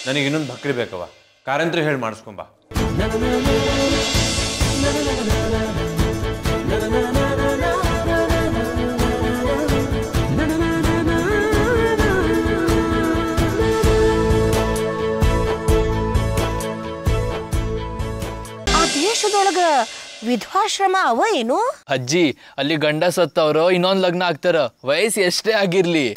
ನನಗೆ ಇನ್ನೊಂದು ಬಕ್ರಿ ಬೇಕವ ಕಾರಂತ್ರಿ ಹೇಳಿ ಮಾಡಿಸ್ಕೊಂಬ ಆ ದೇಶದೊಳಗ ವಿಧವಾಶ್ರಮ ಅವ ಏನು ಅಜ್ಜಿ ಅಲ್ಲಿ ಗಂಡ ಸತ್ತವ್ರು ಇನ್ನೊಂದ್ ಲಗ್ನ ಆಗ್ತಾರ ವಯಸ್ಸು ಎಷ್ಟೇ ಆಗಿರ್ಲಿ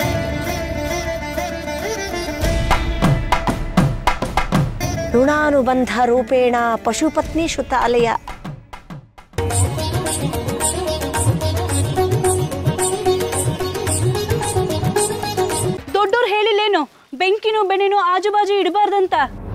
ಋಣಾನುಬಂಧ ರೂಪೇಣ ಪಶುಪತ್ನಿ ಶುತಾಲಯ ದೊಡ್ಡೋರು ಹೇಳಿಲ್ಲೇನು ಬೆಂಕಿನೂ ಬೆಣ್ಣೆನೂ ಆಜು ಬಾಜು ಇಡಬಾರ್ದಂತ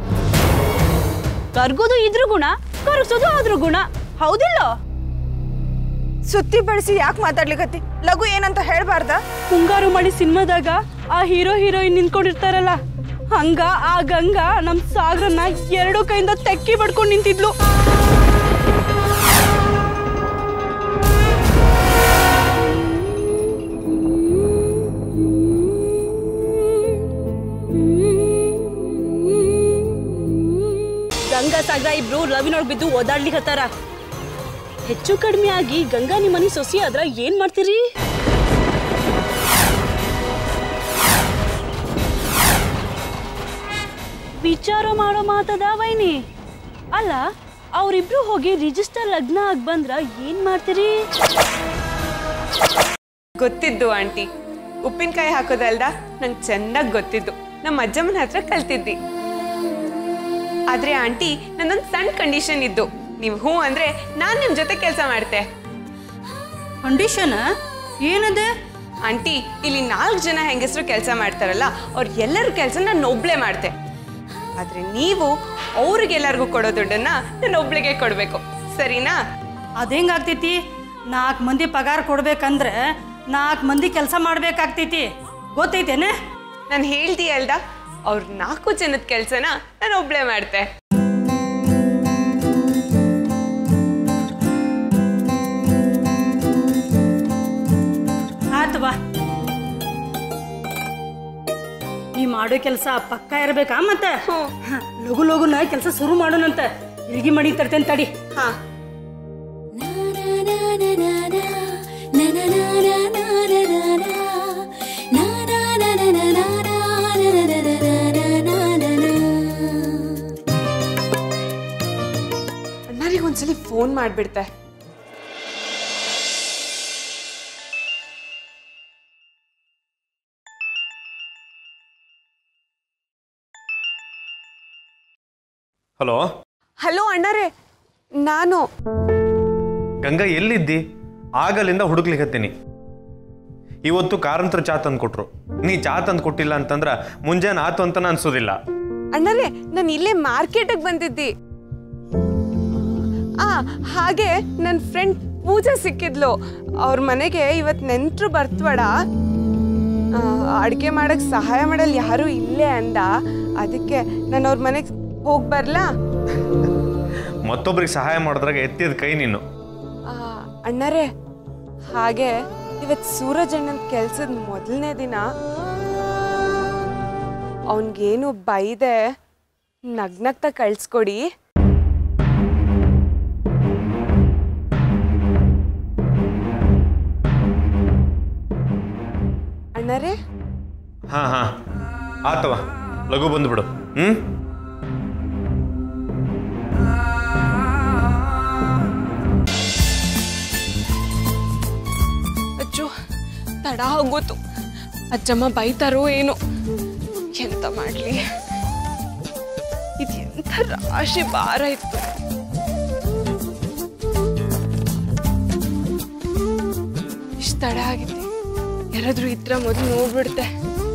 ಕರ್ಗೋದು ಇದ್ರ ಗುಣ ಕರಗ್ಸೋದು ಅದ್ರ ಗುಣ ಹೌದಿಲ್ಲ ಸುತ್ತಿ ಬಳಸಿ ಯಾಕೆ ಮಾತಾಡ್ಲಿಕತ್ತಿ ಲಘು ಏನಂತ ಹೇಳ್ಬಾರ್ದ ಮುಂಗಾರು ಮಳಿ ಸಿನಿಮಾದಾಗ ಆ ಹೀರೋ ಹೀರೋಯಿನ್ ನಿಂತ್ಕೊಂಡಿರ್ತಾರಲ್ಲ ಹಂಗ ಆ ಗಂಗಾ ನಮ್ ಸಾಗರನ್ನ ಎರಡು ಕೈಯಿಂದ ತೆಕ್ಕಿ ಬಡ್ಕೊಂಡು ನಿಂತಿದ್ಲು ಗಂಗಾ ಸಾಗರ ಇಬ್ರು ಲವಿನೊಳಗ್ ಬಿದ್ದು ಓದಾಡ್ಲಿಕತ್ತಾರ ಹೆಚ್ಚು ಕಡಿಮೆ ಆಗಿ ಗಂಗಾ ನಿಮ್ಮ ಮನೆ ಸೊಸಿ ಆದ್ರ ಏನ್ ಮಾಡ್ತೀರಿ ವಿಚಾರ ಮಾಡೋ ಮಾತದ ವೈನಿ ಅಲ್ಲ ಅವರಿಬ್ರು ಹೋಗಿ ರಿಜಿಸ್ಟರ್ ಲಗ್ನ ಆಗ್ ಬಂದ್ರ ಏನ್ ಮಾಡ್ತೀರಿ ಗೊತ್ತಿದ್ದು ಆಂಟಿ ಉಪ್ಪಿನಕಾಯಿ ಹಾಕೋದಲ್ದ ನಂಗೆ ಚೆನ್ನಾಗಿ ಗೊತ್ತಿದ್ದು ನಮ್ಮ ಅಜ್ಜಮ್ಮನ ಹತ್ರ ಕಲ್ತಿದ್ದಿ ಆದ್ರೆ ಆಂಟಿ ನನ್ನೊಂದು ಸಣ್ಣ ಕಂಡೀಷನ್ ಇದ್ದು ನೀವು ಹ್ಞೂ ಅಂದ್ರೆ ನಾನು ನಿಮ್ಮ ಜೊತೆ ಕೆಲಸ ಮಾಡ್ತೆ ಕಂಡೀಷನ್ ಏನದೆ ಆಂಟಿ ಇಲ್ಲಿ ನಾಲ್ಕು ಜನ ಹೆಂಗಸರು ಕೆಲಸ ಮಾಡ್ತಾರಲ್ಲ ಅವ್ರ ಎಲ್ಲರ ಕೆಲಸ ನಾನು ಒಬ್ಳೆ ಮಾಡ್ತೆ ಆದ್ರೆ ನೀವು ಅವ್ರಿಗೆಲ್ಲರಿಗೂ ಕೊಡೋ ದುಡ್ಡನ್ನ ನಾನು ಒಬ್ಳಿಗೆ ಕೊಡಬೇಕು ಸರಿನಾ ಅದೇಂಗಾಗ್ತೈತಿ ನಾಲ್ಕು ಮಂದಿ ಪಗಾರ ಕೊಡ್ಬೇಕಂದ್ರೆ ನಾಲ್ಕು ಮಂದಿ ಕೆಲಸ ಮಾಡ್ಬೇಕಾಗ್ತೈತಿ ಗೊತ್ತೈತೇನೆ ನಾನು ಹೇಳ್ದಿ ಅಲ್ದ ಅವ್ರ ನಾಲ್ಕು ಜನದ ಕೆಲಸನ ನಾನು ಒಬ್ಳೆ ಮಾಡ್ತೆ ಆತು ಬಾ ನೀ ಮಾಡೋ ಕೆಲಸ ಪಕ್ಕ ಇರ್ಬೇಕಾ ಮತ್ತೆ ಹ, ಲಘು ಲಘುನ ಕೆಲಸ ಶುರು ಮಾಡೋಣಂತ ಇಳ್ಗಿ ಮಡಿ ತರ್ತೇನೆ ತಡಿ ಹಾ ಅಣ್ಣಾರಿಗೆ ಒಂದ್ಸಲಿ ಫೋನ್ ಮಾಡ್ಬಿಡ್ತೆ ಹಲೋ ಹಲೋ ಅಣ್ಣರೇ ನಾನು ಗಂಗಾ ಎಲ್ಲಿದ್ದಿ ಆಗಲಿಂದ ಹುಡುಕ್ಲಿಕತ್ತೀನಿ ಇವತ್ತು ಕಾರಂತ್ರ ಚಾ ತಂದು ಕೊಟ್ರು ನೀ ಚಾ ತಂದು ಕೊಟ್ಟಿಲ್ಲ ಅಂತಂದ್ರ ಮುಂಜಾನೆ ಆತು ಅಂತ ಅನ್ಸೋದಿಲ್ಲ ಅಣ್ಣರೇ ನಾನು ಇಲ್ಲೇ ಮಾರ್ಕೆಟಿಗೆ ಬಂದಿದ್ದಿ ಆ ಹಾಗೆ ನನ್ನ ಫ್ರೆಂಡ್ ಪೂಜಾ ಸಿಕ್ಕಿದ್ಲು ಅವ್ರ ಮನೆಗೆ ಇವತ್ತು ನೆಂಟರು ಬರ್ತಬೇಡ ಅಡುಗೆ ಮಾಡಕ್ ಸಹಾಯ ಮಾಡಲ್ ಯಾರು ಇಲ್ಲೇ ಅಂದ ಅದಕ್ಕೆ ನಾನು ಅವ್ರ ಮನೆಗೆ ಹೋಗಿ ಬರ್ಲಾ ಮತ್ತೊಬ್ರಿಗೆ ಸಹಾಯ ಮಾಡಿದ್ರಾಗ ಎತ್ತಿದ ಕೈ ನೀನು ಆ, ಅಣ್ಣರೇ ಹಾಗೆ ಇವತ್ತು ಸೂರಜ್ ಅಣ್ಣನ ಕೆಲ್ಸದ ಮೊದಲನೇ ದಿನ ಅವನಿಗೇನು ಬೈದೆ ನಗ್ನಗ್ತ ಕಳ್ಸ್ಕೊಡಿ ಅಣ್ಣರೇ ಹಾ ಹಾ ಆತವ ಲಘು ಬಂದ್ಬಿಡು ಹ್ಮ್ ಅಚ್ಚು ತಡ ಆಗೋತು ಅಜ್ಜಮ್ಮ ಬೈತಾರೋ ಏನೋ ಎಂತ ಮಾಡ್ಲಿ ಇದು ಎಂಥ ರಾಶಿ ಭಾರ ಇತ್ತು ಇಷ್ಟು ತಡ ಆಗಿದೆ ಯಾರಾದ್ರೂ ಇದ್ರ ಮೊದಲು ನೋಡ್ಬಿಡ್ತೆ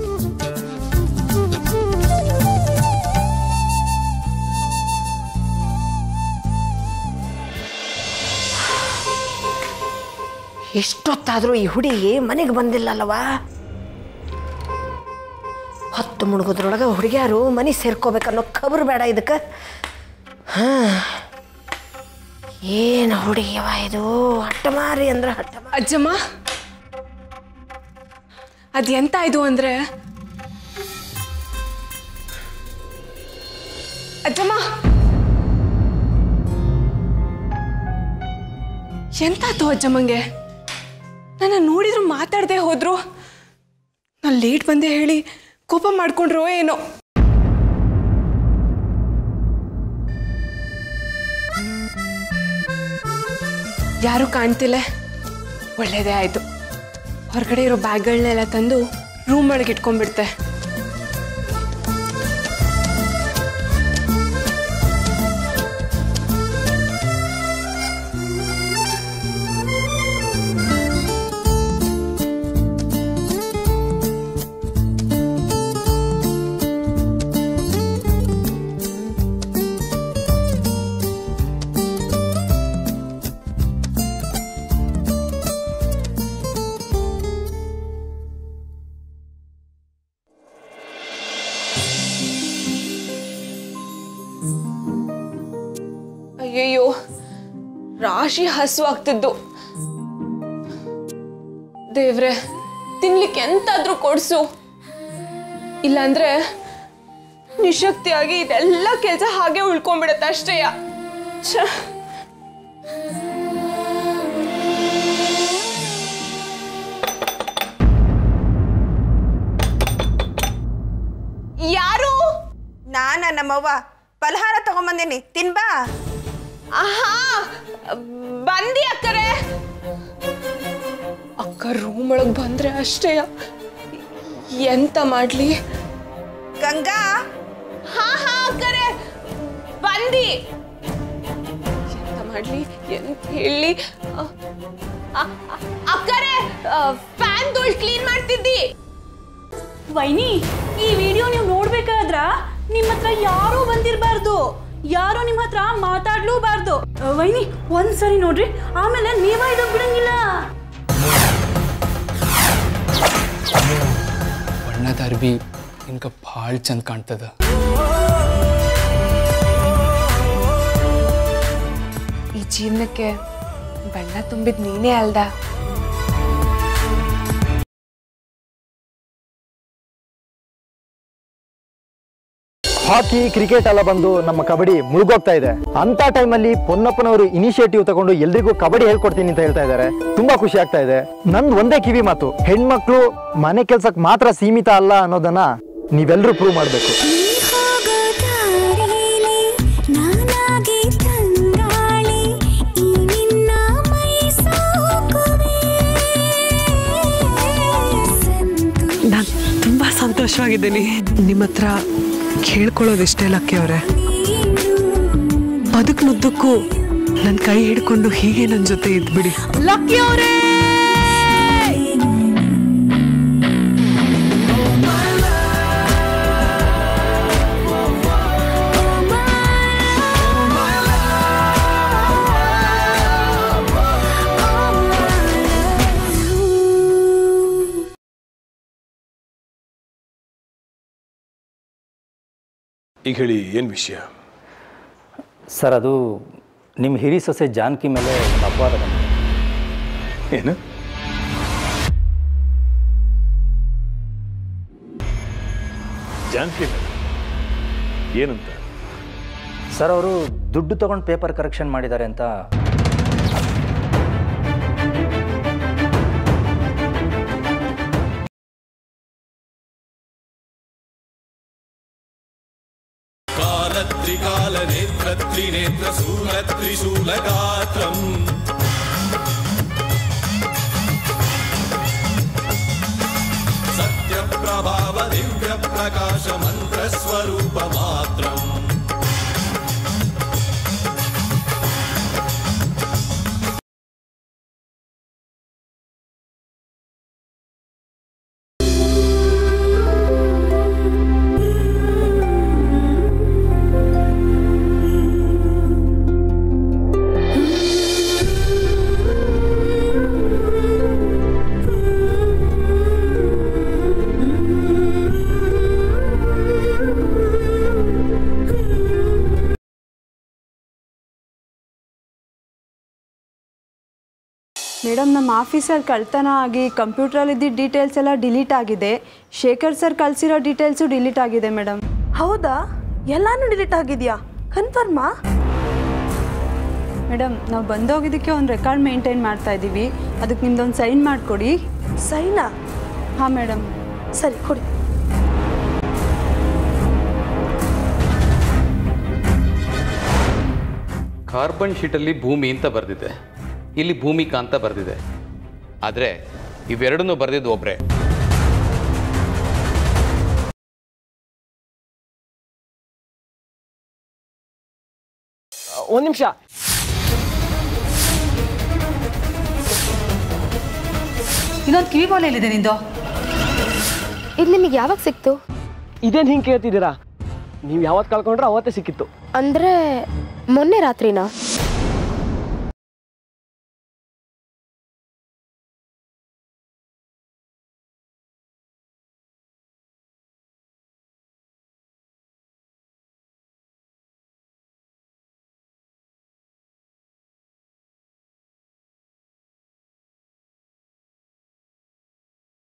ಎಷ್ಟೊತ್ತಾದರೂ ಈ ಹುಡುಗಿ ಮನೆಗೆ ಬಂದಿಲ್ಲಲ್ಲವ ಹೊತ್ತು ಮುಳುಗೋದ್ರೊಳಗೆ ಹುಡುಗಿಯಾರು ಮನೆ ಸೇರ್ಕೋಬೇಕನ್ನೋ ಖಬರ್ ಬೇಡ ಇದಕ್ಕೆ ಹಾಂ ಏನು ಹುಡುಗಿಯವ ಇದು ಹಟ್ಟಮಾರಿ ಅಂದ್ರೆ ಹಟ್ಟಮ ಅಜ್ಜಮ್ಮ ಅದ್ ಎಂತ ಇದು ಅಂದ್ರೆ ಅಜ್ಜಮ್ಮ ಎಂತಾತು ಅಜ್ಜಮ್ಮಂಗೆ ನನ್ನ ನೋಡಿದ್ರು ಮಾತಾಡದೆ ಹೋದ್ರು ನಾ ಲೇಟ್ ಬಂದೆ ಹೇಳಿ ಕೋಪ ಮಾಡ್ಕೊಂಡ್ರೋ ಏನೋ ಯಾರು ಕಾಣ್ತಿಲ್ಲ ಒಳ್ಳೇದೇ ಆಯ್ತು ಹೊರಗಡೆ ಇರೋ ಬ್ಯಾಗ್ಗಳನ್ನೆಲ್ಲ ತಂದು ರೂಮ್ ಒಳಗೆ ಇಟ್ಕೊಂಡ್ಬಿಡ್ತೆ ಅಯ್ಯಯ್ಯೋ ರಾಶಿ ಹಸು ಆಗ್ತಿದ್ದು ದೇವ್ರೆ ತಿನ್ಲಿಕ್ಕೆ ಎಂತಾದ್ರೂ ಕೊಡ್ಸು ಇಲ್ಲಾಂದ್ರೆ ನಿಶಕ್ತಿಯಾಗಿ ಇದೆಲ್ಲ ಕೆಲಸ ಹಾಗೆ ಉಳ್ಕೊಂಡ್ಬಿಡತ್ತೆ ಅಷ್ಟೇಯ ಛ ಯಾರು ನಾನ ನಮ್ಮವ್ವ ಫಲಹಾರ ತಗೊಂಬಂದೇನಿ ತಿನ್ಬಾ ಆಹಾ ಬಂದಿ ಅಕ್ಕರೆ ಅಕ್ಕ ರೂಮ್ ಒಳಗ್ ಬಂದ್ರೆ ಅಷ್ಟೇ ಎಂತ ಮಾಡ್ಲಿ ಗಂಗಾ ಹಾ ಹಾ ಅಕ್ಕರೆ ಬಂದಿ ಎಂತ ಮಾಡ್ಲಿ ಎಂತ ಹೇಳಿ ಅ- ಅ- ಅ- ಅಕ್ಕರೆ ಫ್ಯಾನ್ ಧೂಳ್ ಕ್ಲೀನ್ ಮಾಡ್ತಿದ್ದಿ ವೈನಿ ಈ ವಿಡಿಯೋ ನೀವು ನೋಡ್ಬೇಕಾದ್ರ ನಿಮ್ಮ ಹತ್ರ ಯಾರೂ ಬಂದಿರಬಾರ್ದು ಯಾರು ನಿಮ್ಮ ಹತ್ರ ಮಾತಾಡ್ಲೂಬಾರ್ದು ಅಹ್, ವೈನಿ ಒಂದ್ಸರಿ ನೋಡ್ರಿ ಆಮೇಲೆ ನೀವ ಇದಕ್ ಬಿಡಂಗಿಲ್ಲ ಬಣ್ಣದ ಅರ್ಬಿ ನಿನ್ಕ ಭಾಳ ಚಂದ ಕಾಣ್ತದ ಈ ಜೀವನಕ್ಕೆ ಬಣ್ಣ ತುಂಬಿದ್ ನೀನೇ ಅಲ್ದ ಹಾಕಿ ಕ್ರಿಕೆಟ್ ಎಲ್ಲ ಬಂದು ನಮ್ಮ ಕಬಡ್ಡಿ ಮುಳುಗೋಗ್ತಾ ಇದೆ ಅಂತ ಟೈಮಲ್ಲಿ ಪೊನ್ನಪ್ಪನವರು ಇನಿಷಿಯೇಟಿವ್ ತಗೊಂಡು ಎಲ್ರಿಗೂ ಕಬಡ್ಡಿ ಹೇಳ್ಕೊಡ್ತೀನಿ ಅಂತ ಹೇಳ್ತಾ ಇದ್ದಾರೆ ತುಂಬಾ ಖುಷಿ ಆಗ್ತಾ ಇದೆ ನಂದು ಒಂದೇ ಕಿವಿ ಮಾತು ಹೆಣ್ಮಕ್ಳು ಮನೆ ಕೆಲ್ಸಕ್ಕೆ ಮಾತ್ರ ಸೀಮಿತ ಅಲ್ಲ ಅನ್ನೋದನ್ನ ನೀವೆಲ್ಲರೂ ಪ್ರೂವ್ ಮಾಡಬೇಕು ನಾನಾಗಿ ತಂಗಾಳಿ ಈ ನಿನ್ನ ಮೈ ಸೋಕುವೆ ಸಂತು ನಾನು ತುಂಬ ಸಂತೋಷವಾಗಿದ್ದೀನಿ ನಿಮ್ಮ ಹತ್ರ ಕೇಳ್ಕೊಳ್ಳೋದಿಷ್ಟೇ ಲಕ್ಕಿ ಅವರೇ ಬದುಕ್ನುದ್ದಕ್ಕೂ ನನ್ನ ಕೈ ಹಿಡ್ಕೊಂಡು ಹೀಗೆ ನನ್ನ ಜೊತೆ ಇದ್ಬಿಡಿ ಲಕ್ಕಿ ಅವರೇ ಈಗ ಹೇಳಿ ಏನು ವಿಷಯ ಸರ್ ಅದು ನಿಮ್ಮ ಹಿರಿ ಸೊಸೆ ಜಾನಕಿ ಮೇಲೆ ಒಂದು ಅಪವಾದ ಬಂದಿದೆ ಏನು ಜಾನ್ಕಿ ಮೇಲೆ ಏನಂತ ಸರ್ ಅವರು ದುಡ್ಡು ತಗೊಂಡು ಪೇಪರ್ ಕರೆಕ್ಷನ್ ಮಾಡಿದ್ದಾರೆ ಅಂತ ಮೇಡಮ್ ನಮ್ಮ ಆಫೀಸಲ್ಲಿ ಕಳ್ತನ ಆಗಿ ಕಂಪ್ಯೂಟ್ರಲ್ಲಿ ಇದ್ದಿದ್ದ ಡೀಟೇಲ್ಸ್ ಎಲ್ಲ ಡಿಲೀಟ್ ಆಗಿದೆ ಶೇಖರ್ ಸರ್ ಕಳಿಸಿರೋ ಡೀಟೇಲ್ಸು ಡಿಲೀಟ್ ಆಗಿದೆ ಮೇಡಮ್ ಹೌದಾ ಎಲ್ಲಾನು ಡಿಲೀಟ್ ಆಗಿದ್ಯಾ ಕನ್ಫರ್ಮಾ ಮೇಡಮ್ ನಾವು ಬಂದೋಗಿದ್ದಕ್ಕೆ ಒಂದು ರೆಕಾರ್ಡ್ ಮೇಂಟೈನ್ ಮಾಡ್ತಾ ಇದ್ದೀವಿ ಅದಕ್ಕೆ ನಿಮ್ದೊಂದು ಸೈನ್ ಮಾಡಿಕೊಡಿ ಸೈನಾ ಹಾಂ ಮೇಡಮ್ ಸರಿ ಕೊಡಿ ಕಾರ್ಬನ್ ಶೀಟಲ್ಲಿ ಭೂಮಿ ಅಂತ ಬರೆದಿದೆ ಇಲ್ಲಿ ಭೂಮಿಕಾ ಅಂತ ಬರೆದಿದೆ ಆದರೆ ಇವೆರಡನ್ನೂ ಬರೆದಿದ್ದು ಒಬ್ಬರೇ ಒಂದು ನಿಮಿಷ ಇನ್ನೊಂದು ಕಿವಿ ಬಾಲ್ ಎಲ್ಲಿದೆ ನಿಂದು ಇದು ನಿಮಗೆ ಯಾವಾಗ ಸಿಕ್ತು ಇದೇನು ಹಿಂಗೆ ಕೇಳ್ತಿದ್ದೀರಾ ನೀವು ಯಾವತ್ತು ಕಳ್ಕೊಂಡ್ರೆ ಅವತ್ತೇ ಸಿಕ್ಕಿತ್ತು ಅಂದ್ರೆ ಮೊನ್ನೆ ರಾತ್ರಿನಾ